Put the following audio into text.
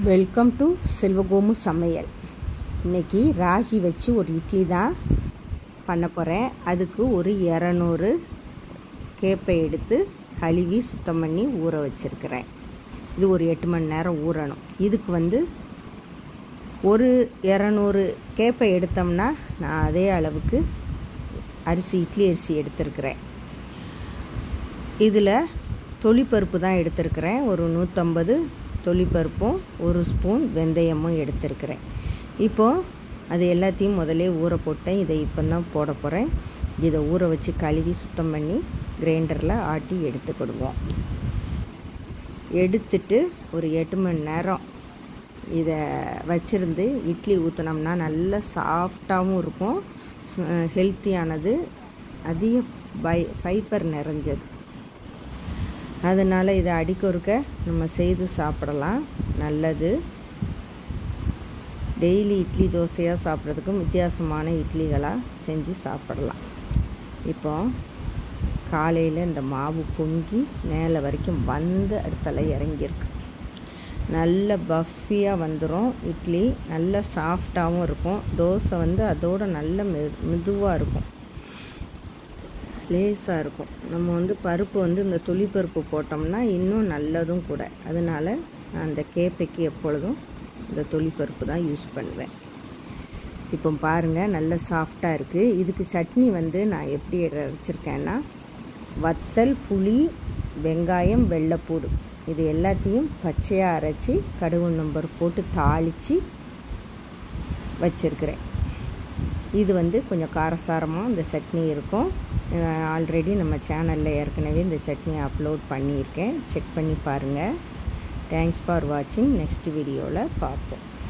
welcome to செல்வகோமு சமையல் இன்னைக்கு ராகி வச்சு ஒரு இட்லி தான் பண்ண போகிறேன் அதுக்கு ஒரு இரநூறு கேப்பை எடுத்து கழுவி சுத்தம் பண்ணி ஊற வச்சுருக்கிறேன் இது ஒரு எட்டு மணி நேரம் ஊறணும் இதுக்கு வந்து ஒரு இரநூறு கேப்பை எடுத்தோம்னா நான் அதே அளவுக்கு அரிசி இட்லி அரிசி எடுத்திருக்கிறேன் இதில் தொளிப்பருப்பு தான் எடுத்திருக்கிறேன் ஒரு நூற்றம்பது தொளிப்பருப்பும் ஒரு ஸ்பூன் வெந்தயமும் எடுத்திருக்கிறேன் இப்போது அது எல்லாத்தையும் முதலே ஊற போட்டேன் இதை இப்போ தான் போட போகிறேன் இதை ஊற வச்சு கழுவி சுத்தம் பண்ணி கிரைண்டரில் ஆட்டி எடுத்துக்கிடுவோம் எடுத்துட்டு ஒரு எட்டு மணி நேரம் இதை வச்சுருந்து இட்லி ஊற்றினோம்னா நல்ல சாஃப்டாகவும் இருக்கும் ஹெல்த்தியானது அதிக பை ஃபைபர் நிறைஞ்சது அதனால் இதை அடிக்கொருக்க நம்ம செய்து சாப்பிடலாம் நல்லது டெய்லி இட்லி தோசையாக சாப்பிட்றதுக்கும் வித்தியாசமான இட்லிகளாக செஞ்சு சாப்பிடலாம் இப்போ காலையில் இந்த மாவு பொங்கி மேலே வரைக்கும் வந்து அடுத்தல இறங்கியிருக்கு நல்ல பஃபியாக வந்துடும் இட்லி நல்ல சாஃப்டாகவும் இருக்கும் தோசை வந்து அதோட நல்ல மெ மெதுவாக இருக்கும் லேஸாக இருக்கும் நம்ம வந்து பருப்பு வந்து இந்த துளிப்பருப்பு போட்டோம்னா இன்னும் நல்லதும் கூட அதனால் நான் அந்த கேப்பைக்கு எப்பொழுதும் இந்த துளிப்பருப்பு தான் யூஸ் பண்ணுவேன் இப்போ பாருங்கள் நல்ல சாஃப்டாக இருக்குது இதுக்கு சட்னி வந்து நான் எப்படி அரைச்சிருக்கேன்னா வத்தல் புளி வெங்காயம் வெள்ளைப்பூடு இது எல்லாத்தையும் பச்சையாக அரைச்சி கடுகு நம்பர் போட்டு தாளித்து வச்சுருக்கிறேன் இது வந்து கொஞ்சம் காரசாரமாக இந்த சட்னி இருக்கும் ஆல்ரெடி நம்ம சேனலில் ஏற்கனவே இந்த சட்னி அப்லோட் பண்ணியிருக்கேன் செக் பண்ணி பாருங்கள் தேங்க்ஸ் ஃபார் வாட்சிங் நெக்ஸ்ட் வீடியோவில் பார்ப்போம்